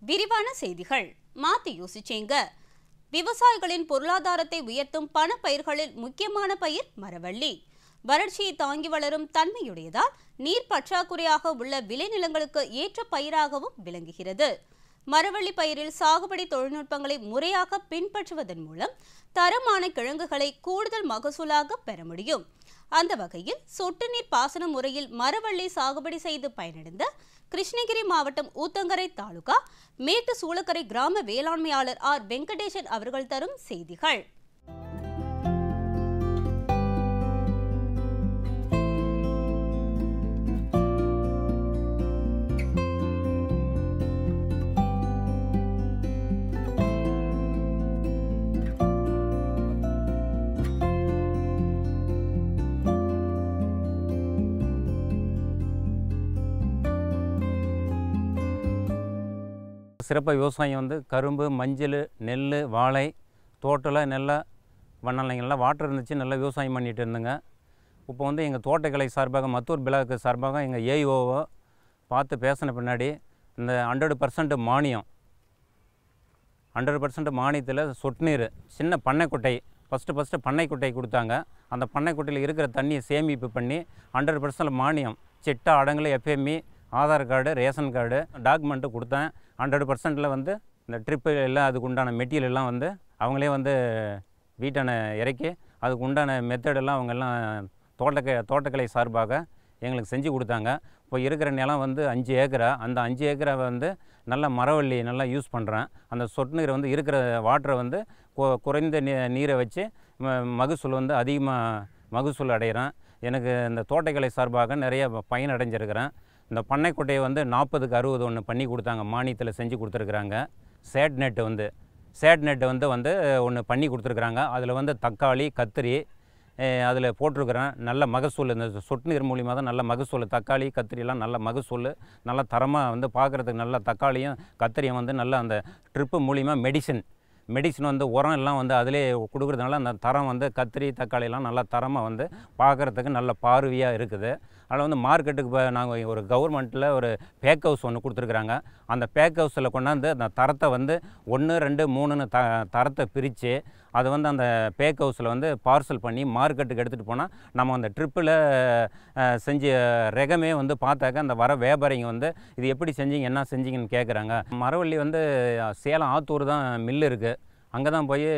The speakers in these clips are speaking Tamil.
விரிவான செய்திகள் மாத்தி யோசிச்சேங்க விவசாயிகளின் பொருளாதாரத்தை உயர்த்தும் பணப்பயிர்களில் முக்கியமான பயிர் மரவள்ளி வறட்சியை தாங்கி வளரும் தன்மையுடையதால் நீர் பற்றாக்குறையாக உள்ள விளைநிலங்களுக்கு ஏற்ற பயிராகவும் விளங்குகிறது மரவள்ளி பயிரில் சாகுபடி தொழில்நுட்பங்களை முறையாக பின்பற்றுவதன் மூலம் தரமான கிழங்குகளை கூடுதல் மகசூலாக பெற முடியும் அந்த வகையில் சொட்டு நீர் பாசன முறையில் மரவள்ளி சாகுபடி செய்து பயனடைந்த கிருஷ்ணகிரி மாவட்டம் ஊத்தங்கரை தாலுகா மேட்டு சூளக்கரை கிராம வேளாண்மையாளர் ஆர் வெங்கடேசன் அவர்கள் தரும் செய்திகள் சிறப்பாக விவசாயம் வந்து கரும்பு மஞ்சள் நெல் வாழை தோட்டல நெல்லை வண்ணலைங்கள்லாம் வாட்டர் இருந்துச்சு நல்லா விவசாயம் பண்ணிட்டு இருந்தேங்க இப்போ வந்து எங்கள் தோட்டக்கலை சார்பாக மத்தூர் பிளாக்கு சார்பாக எங்கள் ஏஇஓவை பார்த்து பேசின பின்னாடி இந்த ஹண்ட்ரட் பர்சன்ட் மானியம் ஹண்ட்ரட் பர்சன்ட் மானியத்தில் சொட்டு நீர் சின்ன பண்ணைக்குட்டை ஃபஸ்ட்டு ஃபஸ்ட்டு பண்ணைக்குட்டை கொடுத்தாங்க அந்த பண்ணைக்குட்டையில் இருக்கிற தண்ணியை சேமிப்பு பண்ணி ஹண்ட்ரட் பர்சன்ட் மானியம் சிட்டா அடங்கல் FME Aadhaar card ration card document கொடுத்தேன் ஹண்ட்ரட் பர்சன்ட்டில் வந்து இந்த ட்ரிப்பு எல்லாம் அதுக்கு உண்டான மெட்டீரியல் எல்லாம் வந்து அவங்களே வந்து வீட்டான இறக்கி அதுக்கு உண்டான மெத்தடெல்லாம் அவங்கெல்லாம் தோட்டக்க தோட்டக்கலை சார்பாக எங்களுக்கு செஞ்சு கொடுத்தாங்க இப்போ இருக்கிற நிலம் வந்து அஞ்சு ஏக்கரா அந்த அஞ்சு ஏக்கரை வந்து நல்ல மரவள்ளி நல்லா யூஸ் பண்ணுறேன் அந்த சொட்டு நீரை வந்து இருக்கிற வாட்டரை வந்து கு- குறைந்த நீ நீரை வச்சு ம- மகசூல் வந்து அதிகமாக மகசூல் அடைகிறேன் எனக்கு இந்த தோட்டக்கலை சார்பாக நிறைய பயன் அடைஞ்சிருக்கிறேன் இந்த பண்ணைக்குட்டையை வந்து நாற்பதுக்கு அறுபது ஒன்று பண்ணி கொடுத்தாங்க மானியத்தில் செஞ்சு கொடுத்துருக்குறாங்க சேட் நெட்டு வந்து சேட் நெட்டு வந்து வந்து ஒன்று பண்ணி கொடுத்துருக்குறாங்க அதில் வந்து தக்காளி கத்திரி அதில் போட்டிருக்கிறேன் நல்ல மகசூல் இந்த சொட்டு நீர் மூலியமாக தான் நல்ல மகசூல் தக்காளி கத்திரிலாம் நல்ல மகசூல் நல்ல தரமாக வந்து பார்க்குறதுக்கு நல்ல தக்காளியும் கத்திரியும் வந்து நல்ல அந்த ட்ரிப்பு மூலிமா மெடிசின் மெடிசன் வந்து உரம் எல்லாம் வந்து அதிலே கொடுக்குறதுனால அந்த தரம் வந்து கத்திரி தக்காளிலாம் நல்லா தரமாக வந்து பார்க்குறதுக்கு நல்ல பார்வையாக இருக்குது அதில் வந்து மார்க்கெட்டுக்கு இப்போ நாங்கள் ஒரு கவர்மெண்ட்டில் ஒரு பேக் ஹவுஸ் ஒன்று கொடுத்துருக்குறாங்க அந்த பேக் ஹவுஸில் கொண்டாந்து அந்த தரத்தை வந்து ஒன்று ரெண்டு மூணுன்னு த தரத்தை பிரித்து அது வந்து அந்த பேக் ஹவுஸில் வந்து பார்சல் பண்ணி மார்க்கெட்டுக்கு எடுத்துகிட்டு போனால் நம்ம அந்த ட்ரிப்பில் செஞ்ச ரெகமே வந்து பார்த்தாக்க அந்த வர வியாபாரிங்க வந்து இது எப்படி செஞ்சீங்க என்ன செஞ்சீங்கன்னு கேட்குறாங்க மரவள்ளி வந்து சேலம் ஆத்தூர் தான் மில்லு இருக்குது அங்கே தான் போய்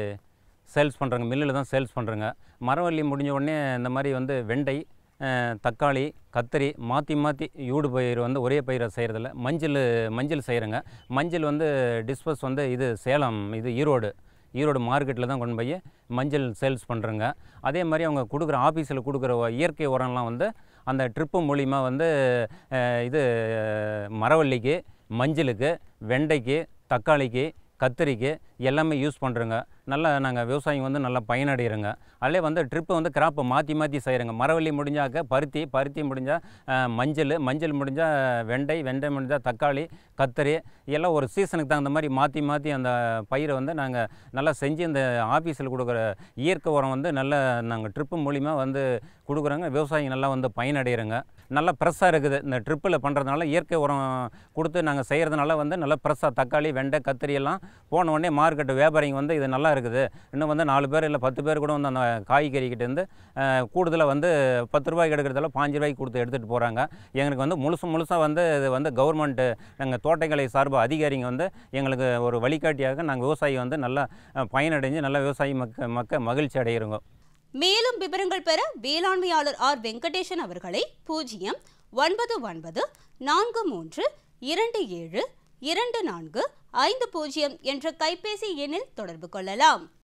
சேல்ஸ் பண்ணுறாங்க மில்லில் தான் சேல்ஸ் பண்ணுறாங்க மரவள்ளி முடிஞ்ச உடனே இந்த மாதிரி வந்து வெண்டை அஹ், தக்காளி கத்திரி மாற்றி மாற்றி யூடு பயிர் வந்து ஒரே பயிரை செய்கிறதில்ல மஞ்சள் மஞ்சள் செய்கிறேங்க மஞ்சள் வந்து டிஸ்பஸ் வந்து இது சேலம் இது ஈரோடு ஈரோடு மார்க்கெட்டில் தான் கொண்டு போய் மஞ்சள் சேல்ஸ் பண்ணுறேங்க அதே மாதிரி அவங்க கொடுக்குற ஆஃபீஸில் கொடுக்குற ஒ- இயற்கை உரம்லாம் வந்து அந்த ட்ரிப்பு மூலிமா வந்து அஹ், இது மரவள்ளிக்கு மஞ்சளுக்கு வெண்டைக்கு தக்காளிக்கு கத்திரிக்கு எல்லாமே யூஸ் பண்ணுறோங்க நல்லா நாங்கள் விவசாயம் வந்து நல்லா பயனடைகிறோங்க அதிலே வந்து ட்ரிப்பை வந்து கிராப்பை மாற்றி மாற்றி செய்கிறோங்க மரவள்ளி முடிஞ்சாக்க பருத்தி பருத்தி முடிஞ்சால் மஞ்சள் மஞ்சள் முடிஞ்சால் வெண்டை வெண்டை முடிஞ்சால் தக்காளி கத்திரி எல்லாம் ஒரு சீசனுக்கு தகுந்த மாதிரி மாற்றி மாற்றி அந்த பயிரை வந்து நாங்கள் நல்லா செஞ்சு இந்த ஆஃபீஸில் கொடுக்குற இயற்கை உரம் வந்து நல்லா நாங்கள் ட்ரிப்பு மூலிமா வந்து கொடுக்குறோங்க விவசாயிங்க நல்லா வந்து பயனடைகிறோங்க நல்லா ஃப்ரெஷ்ஷாக இருக்குது இந்த ட்ரிப்பில் பண்ணுறதுனால இயற்கை உரம் கொடுத்து நாங்கள் செய்கிறதுனால வந்து நல்லா ஃப்ரெஷ்ஷாக தக்காளி வெண்டை கத்திரி எல்லாம் போன உடனே மார்க்கெட்டு வியாபாரிங்க வந்து இது நல்லா இருக்குது இன்னும் வந்து நாலு பேர் இல்லை பத்து பேர் கூட வந்து அந்த காய்கறிக்கிட்ட இருந்து கூடுதலாக வந்து பத்து ரூபாய்க்கு எடுக்கிறதால பாஞ்சு ரூபாய்க்கு கொடுத்து எடுத்துகிட்டு போகிறாங்க எங்களுக்கு வந்து முழுசு முழுசாக வந்து இது வந்து கவர்மெண்ட்டு நாங்கள் தோட்டக்கலை சார்பு அதிகாரிங்க வந்து எங்களுக்கு ஒரு வழிகாட்டியாக நாங்கள் விவசாயி வந்து நல்லா அஹ், பயனடைஞ்சு நல்லா விவசாயி மக்க மக்க மகிழ்ச்சி அடைகிறோங்க மேலும் விவரங்கள் பெற வேளாண்மையாளர் ஆர் வெங்கடேசன் அவர்களை பூஜ்ஜியம் ஒன்பது ஒன்பது நான்கு மூன்று இரண்டு ஏழு இரண்டு நான்கு ஐந்து பூஜ்ஜியம் என்ற கைபேசி எண்ணில் தொடர்பு கொள்ளலாம்